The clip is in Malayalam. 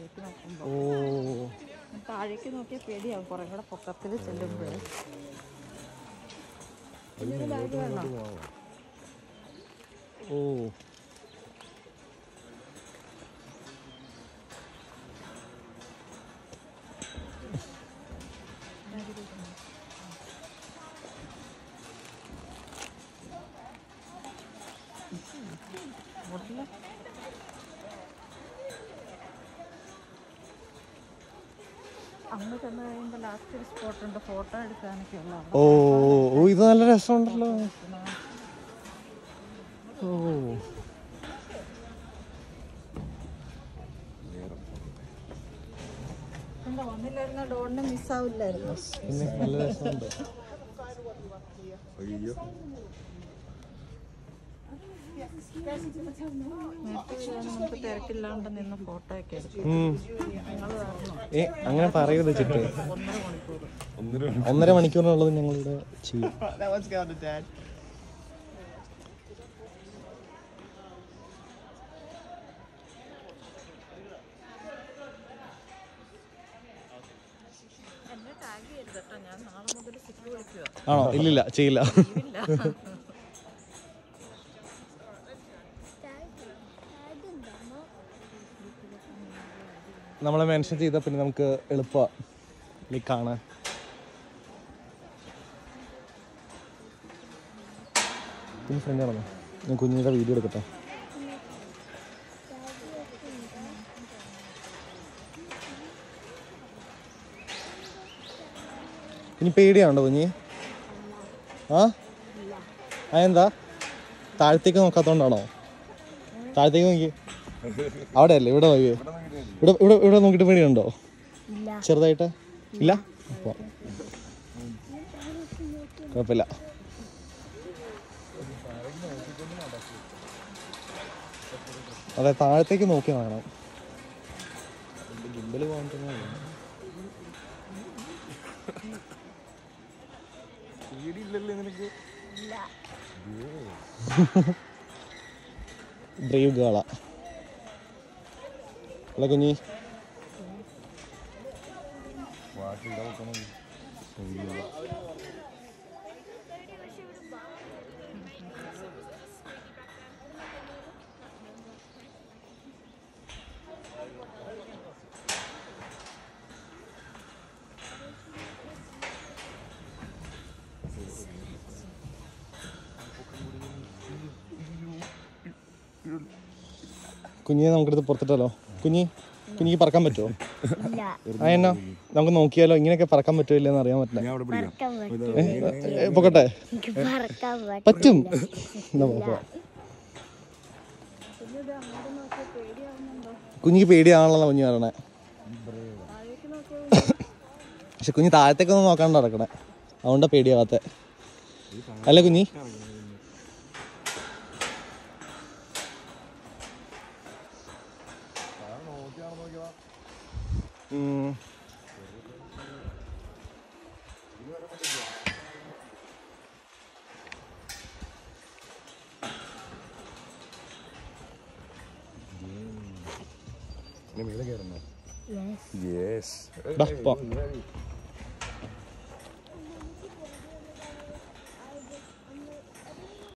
താഴേക്ക് നോക്കുമ്പോൾ ഓ താഴേക്ക് നോക്കിയാൽ പേടിയാവും കുറേ കൂടെ പൊക്കത്തിൽ ചെല്ലുമ്പോൾ ഓ അന്ന് ചെന്ന് കഴിയുമ്പോൾ ലാസ്റ്റ് ഒരു സ്പോട്ട് ഉണ്ട് ഫോട്ടോ എടുക്കാനൊക്കെ ഉള്ള ഓ ഓ ഇത് നല്ല രസമുണ്ടല്ലോ ഓ എന്താ വന്നില്ലായിരുന്ന ഡോണിനെ മിസ്സാവില്ലായിരുന്നു പിന്നെ നല്ല രസമുണ്ട് നേരത്തെ ചെയ്യാൻ നമുക്ക് തിരക്കില്ലാണ്ട് നിന്ന് ഫോട്ടോ ഒക്കെ എടുക്കും ഉം. ഞങ്ങൾ കാരണം ഏ അങ്ങനെ പറയൂല ചിട്ട് ഒന്നര മണിക്കൂർ ഒന്നര മണിക്കൂറിനുള്ളത് ഞങ്ങളിവിടെ ചെയ്യും that one's going to dad. എന്നെ ടാഗ് ചെയ്യരുത് കേട്ടോ ഞാൻ നാളെ മുതൽ സിക്ക് വിളിക്കുക ആണോ ഇല്ലില്ല ചെയ്യില്ല ഇല്ല നമ്മളെ മെൻഷൻ ചെയ്താൽ പിന്നെ നമുക്ക് എളുപ്പമാണ് കാണാൻ പിന്നെ ഫ്രണ്ട് നടന്നു ഞാൻ കുഞ്ഞിയുടെ വീഡിയോ എടുക്കട്ടെ ഇനി പേടിയാണോ കുഞ്ഞി ആ അതെന്താ താഴത്തേക്ക് നോക്കാത്തോണ്ടാണോ താഴത്തേക്ക് നോക്കി അവിടെ അല്ലേ ഇവിടെ നോക്കി ഇവിടെ ഇവിടെ ഇവിടെ നോക്കിയിട്ട് പേടിയുണ്ടോ ചെറുതായിട്ട് ഇല്ല അപ്പൊ കുഴപ്പമില്ല അതെ താഴത്തേക്ക് നോക്കി വേണം ഗിmbal പോകാൻ തന്നെ വേണം. ബ്രേവ് ഗേളാ അല്ല കുഞ്ഞി കുഞ്ഞിനെ നമുക്കെടുത്ത് പുറത്തിട്ടല്ലോ കുഞ്ഞി കുഞ്ഞിക്ക് പറക്കാൻ പറ്റുമോ ആ എന്നാ നമുക്ക് നോക്കിയാലോ ഇങ്ങനെയൊക്കെ പറക്കാൻ പറ്റുമോ ഇല്ലെന്ന് അറിയാൻ പറ്റില്ല ഞാൻ അവിടെ പിടിക്കാം ഏ, ഏ, പൊക്കട്ടെ പറ്റും എന്നാ പോ, പോ. കുഞ്ഞിക്ക് പേടിയാണല്ലോ കുഞ്ഞു പറയണേ പക്ഷെ കുഞ്ഞ് താഴത്തേക്കൊന്നും നോക്കാണ്ട് നടക്കണേ അതുകൊണ്ടാ പേടിയാവാത്തെ അല്ല കുഞ്ഞി ഉം. യെസ് ബാ, പോ.